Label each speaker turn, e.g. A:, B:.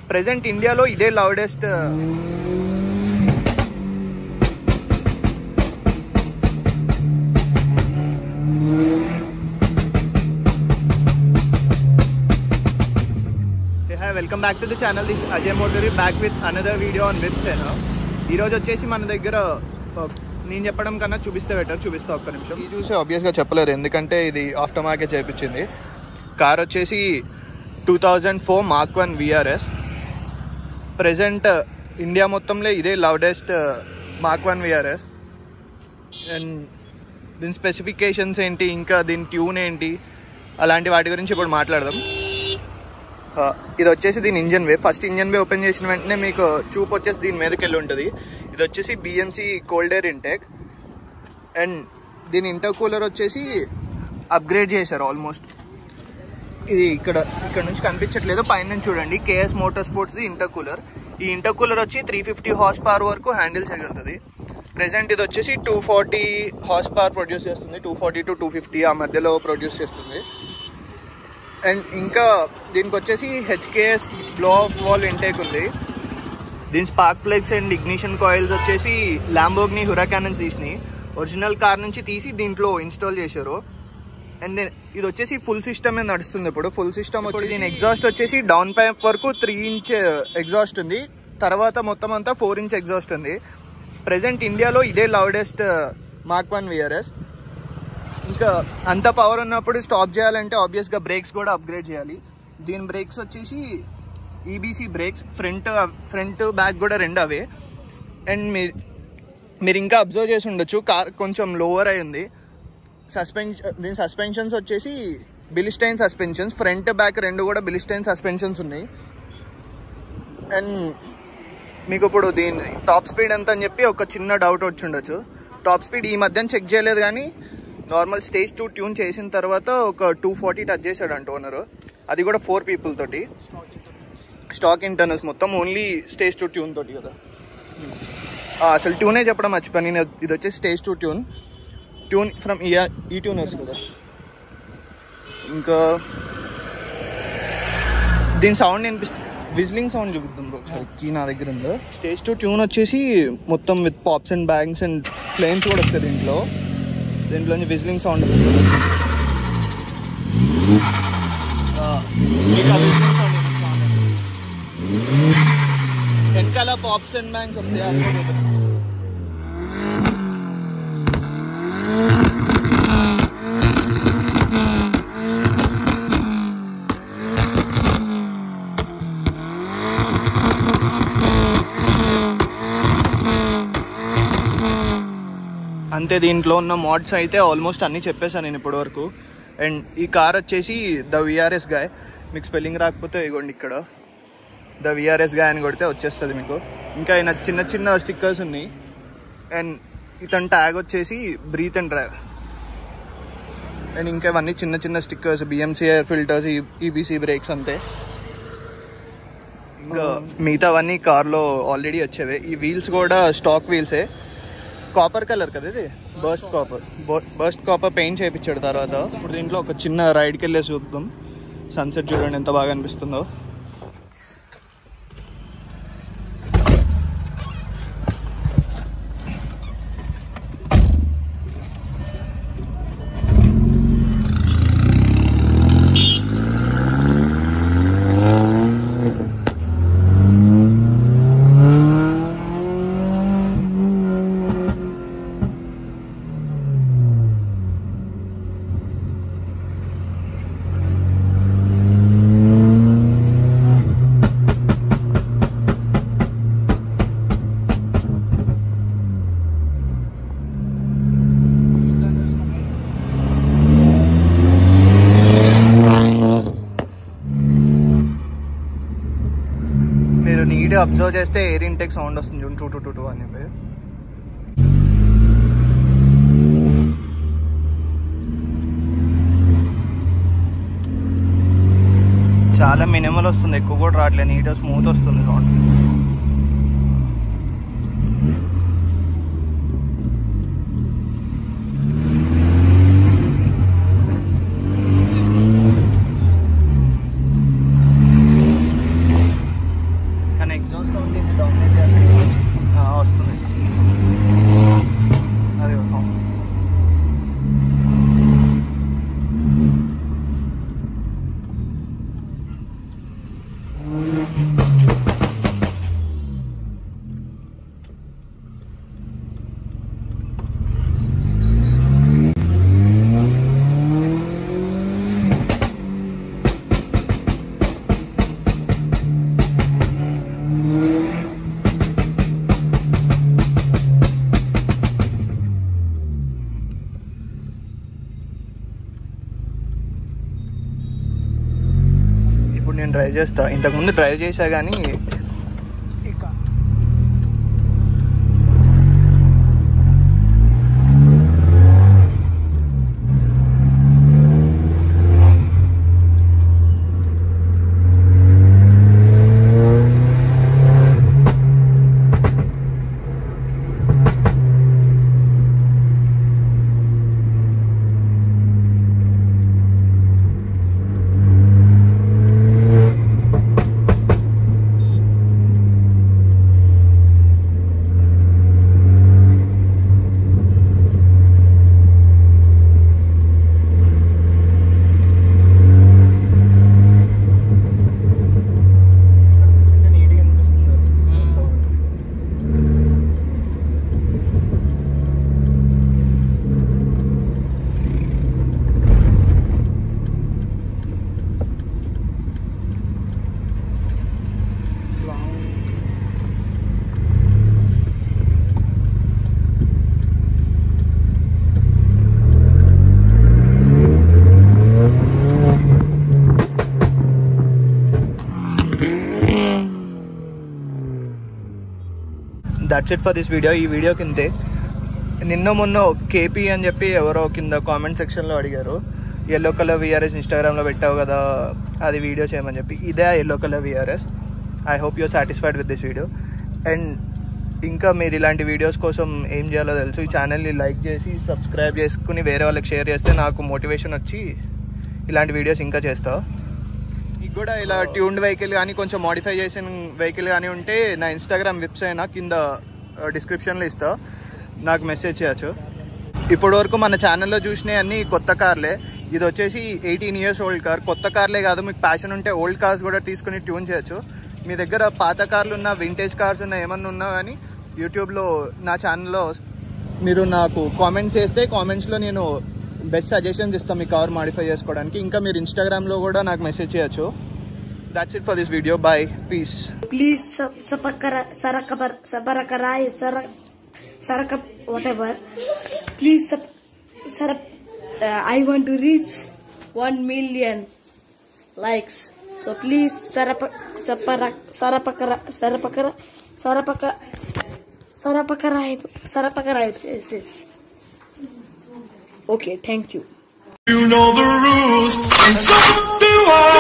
A: Present ఇండియాలో ఇదే loudest hi welcome back to the channel this Ajay మోటరీ back with another video on with సెన్ ఈ రోజు వచ్చేసి మన దగ్గర uh, నేను చెప్పడం కన్నా చూపిస్తే బెటర్ చూపిస్తా ఒక్క నిమిషం ఇది చూసి ఆబ్వియస్గా చెప్పలేరు ఎందుకంటే ఇది ఆఫ్టర్ మార్కెట్ చేయించింది కార్ వచ్చేసి two thousand four mark one VRS present India మొత్తంలో ఇదే loudest mark one VRS and దీని స్పెసిఫికేషన్స్ ఏంటి ఇంకా దీని ట్యూన్ ఏంటి అలాంటి వాటి గురించి ఇప్పుడు మాట్లాడదాం ఆ, ఇది వచ్చేసి దీని engine bay first engine bay open చేసిన వెంటనే మీకు చూపు వచ్చేసి దీని మీదకి వెళ్ళి ఉంటుంది ఇది వచ్చేసి BMC cold air intake and దీని ఇంటర్ కూలర్ వచ్చేసి అప్గ్రేడ్ చేశారు ఆల్మోస్ట్ ఇది ఇక్కడ ఇక్కడ నుంచి కనిపించట్లేదు పైన నుంచి చూడండి KS motor sports intercooler ఈ ఇంటర్ కూలర్ వచ్చి త్రీ ఫిఫ్టీ హార్స్ పవర్ వరకు హ్యాండిల్ చేయగలుగుతుంది ప్రెసెంట్ ఇది వచ్చేసి two forty horsepower produce చేస్తుంది two forty to two fifty ఆ మధ్యలో ప్రొడ్యూస్ చేస్తుంది అండ్ ఇంకా దీనికి వచ్చేసి HKS blow off valve intake ఉంది దీని spark plugs and ignition coils వచ్చేసి ల్యాంబోగ్ని హురాకాన్ నుంచి తీసినాయి ఒరిజినల్ కార్ నుంచి తీసి దీంట్లో ఇన్స్టాల్ చేశారు అండ్ దెన్ ఇది వచ్చేసి ఫుల్ సిస్టమ్ నడుస్తుంది ఇప్పుడు ఫుల్ సిస్టమ్ వచ్చి దీని ఎగ్జాస్ట్ వచ్చేసి డౌన్ పైప్ వరకు త్రీ ఇంచ్ ఎగ్జాస్ట్ ఉంది తర్వాత మొత్తం అంతా ఫోర్ ఇంచ్ ఎగ్జాస్ట్ ఉంది ప్రెసెంట్ ఇండియాలో ఇదే లౌడెస్ట్ మార్క్ వన్ విఆర్ఎస్ ఇంకా అంత పవర్ ఉన్నప్పుడు స్టాప్ చేయాలంటే ఆబ్వియస్గా బ్రేక్స్ కూడా అప్గ్రేడ్ చేయాలి దీని బ్రేక్స్ వచ్చేసి EBC brakes front front back కూడా రెండు అవే అండ్ మీ మీరు ఇంకా అబ్జర్వ్ చేసి ఉండొచ్చు కార్ కొంచెం లోవర్ అయి ఉంది సస్పెన్షన్ దీని సస్పెన్షన్స్ వచ్చేసి బిలిస్టైన్ సస్పెన్షన్స్ ఫ్రంట్ బ్యాక్ రెండు కూడా బిలిస్టైన్ సస్పెన్షన్స్ ఉన్నాయి అండ్ మీకు ఇప్పుడు దీని టాప్ స్పీడ్ ఎంత అని చెప్పి ఒక చిన్న డౌట్ వచ్చి ఉండొచ్చు టాప్ స్పీడ్ ఈ మధ్యన చెక్ చేయలేదు కానీ నార్మల్ స్టేజ్ టూ ట్యూన్ చేసిన తర్వాత ఒక టూ ఫార్టీ టచ్ చేశాడు అంట ఓనర్ అది కూడా ఫోర్ పీపుల్ తోటి స్టాక్ ఇంటర్నల్స్ మొత్తం ఓన్లీ స్టేజ్ టూ ట్యూన్ తోటి కదా ఆ, అసలు ట్యూనే చెప్పడం మర్చిపోయాను నేను ఇది వచ్చేసి stage two tune tune from ఈ ఈ ట్యూనర్స్ కదా ఇంకా దీని సౌండ్ వినిపిస్తుంది విజిలింగ్ సౌండ్ చూపిద్దాం బ్రో ఒకసారి కీ నా దగ్గర ఉందో స్టేజ్ టూ ట్యూన్ వచ్చేసి మొత్తం with pops and bangs and flames కూడా వస్తుంది దీంట్లో దీంట్లోంచి విజిలింగ్ సౌండ్ వెనకాల పాప్స్ అండ్ బ్యాంగ్స్ వస్తాయి అది కూడా చూపిస్తాం. అంతే దీంట్లో ఉన్న మోడ్స్ అయితే ఆల్మోస్ట్ అన్ని చెప్పేశాను నేను ఇప్పటి వరకు అండ్ ఈ కార్ వచ్చేసి ద విఆర్ఎస్ గాయ్ మీకు స్పెల్లింగ్ రాకపోతే ఇగోండి ఇక్కడ ద విఆర్ఎస్ గాయ్ అని కొడితే వచ్చేస్తుంది మీకు ఇంకా ఆయన చిన్న చిన్న స్టిక్కర్స్ ఉన్నాయి అండ్ ఇతని ట్యాగ్ వచ్చేసి బ్రీత్ అండ్ డ్రైవ్ అండ్ ఇంకా ఇవన్నీ చిన్న చిన్న stickers BMC air filters EBC brakes అంతే ఇంకా మిగతావన్నీ కార్లో ఆల్రెడీ వచ్చేవే ఈ వీల్స్ కూడా స్టాక్ వీల్సే కాపర్ కలర్ కదా ఇది burst copper burst copper paint చేయించాడు తర్వాత ఇప్పుడు దీంట్లో ఒక చిన్న రైడ్కి వెళ్ళేసి చూద్దాం సన్సెట్ చూడండి ఎంత బాగా అనిపిస్తుందో మీరు నీట్ అబ్జర్వ్ చేస్తే ఎయిర్ ఇంటెక్ సౌండ్ వస్తుంది చూడండి టూ టూ టూ టూ అని చెప్పి చాలా మినిమల్ వస్తుంది ఎక్కువ కూడా రావట్లేదు నీట్ స్మూత్ వస్తుంది సౌండ్ డ్రైవ్ చేస్తా ఇంతకుముందు డ్రైవ్ చేసా కానీ ఇక నీట్గా అనిపిస్తుంది sound that's it for this video ఈ వీడియో కిందే నిన్న మొన్న కేపీ అని చెప్పి ఎవరో కింద కామెంట్ సెక్షన్లో అడిగారు ఎల్లో కలర్ విఆర్ఎస్ ఇన్స్టాగ్రామ్లో పెట్టావు కదా అది వీడియో చేయమని చెప్పి ఇదే yellow colour VRS I hope you're satisfied with this video and ఇంకా మీరు ఇలాంటి వీడియోస్ కోసం ఏం చేయాలో తెలుసు ఈ ఛానల్ని లైక్ చేసి సబ్స్క్రైబ్ చేసుకుని వేరే వాళ్ళకి షేర్ చేస్తే నాకు మోటివేషన్ వచ్చి ఇలాంటి వీడియోస్ ఇంకా చేస్తా మీకు కూడా ఇలా ట్యూన్డ్ వెహికల్ కానీ కొంచెం మోడిఫై చేసిన వెహికల్ కానీ ఉంటే నా ఇన్స్టాగ్రామ్ వెబ్సైట్ నా కింద డిస్క్రిప్షన్లో ఇస్తా నాకు మెసేజ్ చేయొచ్చు ఇప్పటి వరకు మన ఛానల్లో చూసినవి అన్ని కొత్త కార్లే ఇది వచ్చేసి ఎయిటీన్ ఇయర్స్ ఓల్డ్ కార్ కొత్త కార్లే కాదు మీకు ప్యాషన్ ఉంటే ఓల్డ్ కార్స్ కూడా తీసుకుని ట్యూన్ చేయొచ్చు మీ దగ్గర పాత కార్లు ఉన్న వింటేజ్ కార్స్ ఉన్న ఏమన్నా ఉన్నా కానీ యూట్యూబ్లో నా ఛానల్లో మీరు నాకు కామెంట్స్ చేస్తే కామెంట్స్లో నేను బెస్ట్ సజెషన్స్ ఇస్తాను మీ కార్ మాడిఫై చేసుకోవడానికి ఇంకా మీరు ఇన్స్టాగ్రామ్లో కూడా నాకు మెసేజ్ చేయొచ్చు that's it for this video bye peace
B: please sub sabakara sarakabar sabarakarai sarak sarakap whatever please sub sarap uh, i want to reach 1 million likes so please sarap saparak sarapakara sarapakara sarapaka sarapakarai sarapakarai yes, yes. okay thank you
C: You know the rules, and so do I.